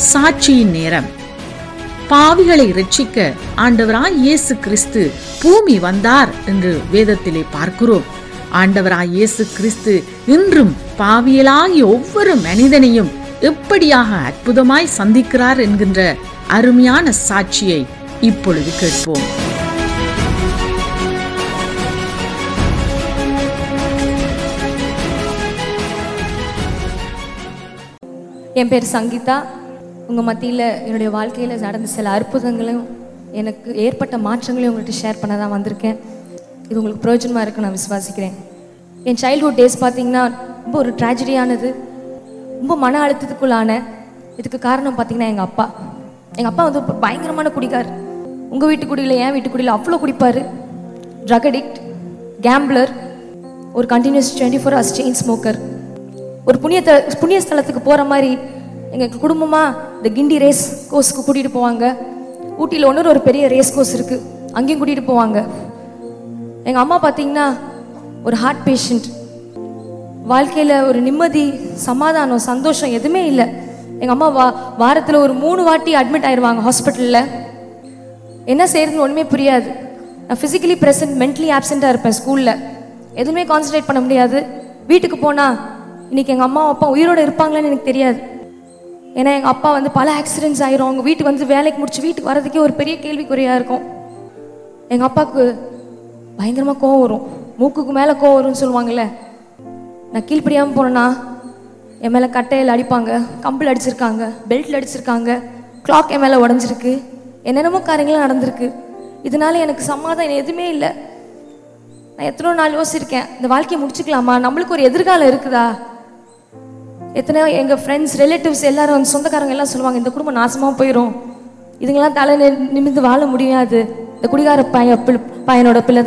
சாட்சியின் நேரம் பாவிகளை ரட்சிக்க ஆண்டவராய் இயேசு கிறிஸ்து பூமி வந்தார் என்று வேதத்திலே பார்க்கிறோம் ஆண்டவராய் இயேசு கிறிஸ்து இன்றும் பாவியலாகிய ஒவ்வொரு மனிதனையும் எப்படியாக அற்புதமாய் சந்திக்கிறார் என்கின்ற அருமையான சாட்சியை இப்பொழுது கேட்போம் என் பேர் சங்கீதா உங்கள் மத்தியில் என்னுடைய வாழ்க்கையில் நடந்த சில அற்புதங்களையும் எனக்கு ஏற்பட்ட மாற்றங்களையும் உங்கள்கிட்ட ஷேர் பண்ண தான் வந்திருக்கேன் இது உங்களுக்கு பிரயோஜனமாக இருக்கு நான் விசுவாசிக்கிறேன் என் சைல்ட்ஹுட் டேஸ் பார்த்தீங்கன்னா ரொம்ப ஒரு ட்ராஜடியானது ரொம்ப மன அழுத்தத்துக்குள்ளான இதுக்கு காரணம் பார்த்தீங்கன்னா எங்கள் அப்பா எங்கள் அப்பா வந்து ஒரு பயங்கரமான குடிகார் உங்கள் வீட்டு குடியில் என் வீட்டு குடியில் அவ்வளோ குடிப்பார் ட்ரக் அடிக்ட் கேம்பிளர் ஒரு continuous twenty four hours chain smoker ஒரு புண்ணிய த- புண்ணிய ஸ்தலத்துக்கு போகிற மாதிரி எங்கள் குடும்பமாக இந்த கிண்டி ரேஸ் கோர்ஸ்க்கு கூட்டிகிட்டு போவாங்க ஊட்டியில் ஒன்று ஒரு பெரிய ரேஸ் கோர்ஸ் இருக்குது அங்கேயும் கூட்டிகிட்டு போவாங்க எங்கள் அம்மா பார்த்தீங்கன்னா ஒரு ஹார்ட் பேஷண்ட் வாழ்க்கையில் ஒரு நிம்மதி சமாதானம் சந்தோஷம் எதுவுமே இல்லை எங்கள் அம்மா வா வாரத்தில் ஒரு மூணு வாட்டி அட்மிட் ஆயிடுவாங்க ஹாஸ்பிட்டலில் என்ன செய்யறதுன்னு ஒன்றுமே புரியாது நான் ஃபிசிக்கலி ப்ரெசன்ட் மென்டலி ஆப்செண்ட்டாக இருப்பேன் ஸ்கூலில் எதுவுமே கான்சன்ட்ரேட் பண்ண முடியாது வீட்டுக்கு போனால் இன்னைக்கு எங்கள் அம்மா அப்பா உயிரோடு இருப்பாங்களான்னு எனக்கு தெரியாது ஏன்னா எங்கள் அப்பா வந்து பல ஆக்சிடென்ட்ஸ் ஆயிரும் அவங்க வீட்டுக்கு வந்து வேலைக்கு முடிச்சு வீட்டுக்கு வரதுக்கே ஒரு பெரிய கேள்விக்குறியாக இருக்கும் எங்கள் அப்பாவுக்கு பயங்கரமாக கோவம் வரும் மூக்குக்கு மேலே கோவம் வரும்னு சொல்லுவாங்கல்ல நான் கீழ்ப்படியாமல் போனேன்னா என் மேலே கட்டையில் அடிப்பாங்க கம்பிள் அடிச்சிருக்காங்க பெல்ட்டில் அடிச்சிருக்காங்க கிளாக் என் மேலே உடஞ்சிருக்கு என்னென்னமோ காரியங்களாம் நடந்திருக்கு இதனால எனக்கு சமாதானம் எதுவுமே இல்லை நான் எத்தனையோ நாள் யோசிச்சிருக்கேன் இந்த வாழ்க்கையை முடிச்சுக்கலாமா நம்மளுக்கு ஒரு எதிர்காலம் இருக்குதா எத்தனையோ எங்கள் ஃப்ரெண்ட்ஸ் ரிலேட்டிவ்ஸ் எல்லாரும் வந்து சொந்தக்காரங்க எல்லாம் சொல்லுவாங்க இந்த குடும்பம் நாசமாக போயிடும் இதுங்கெல்லாம் தலை நி- நிமிர்ந்து வாழ முடியாது இந்த குடிகார பையன் பிள்ளை- பையனோட பிள்ளை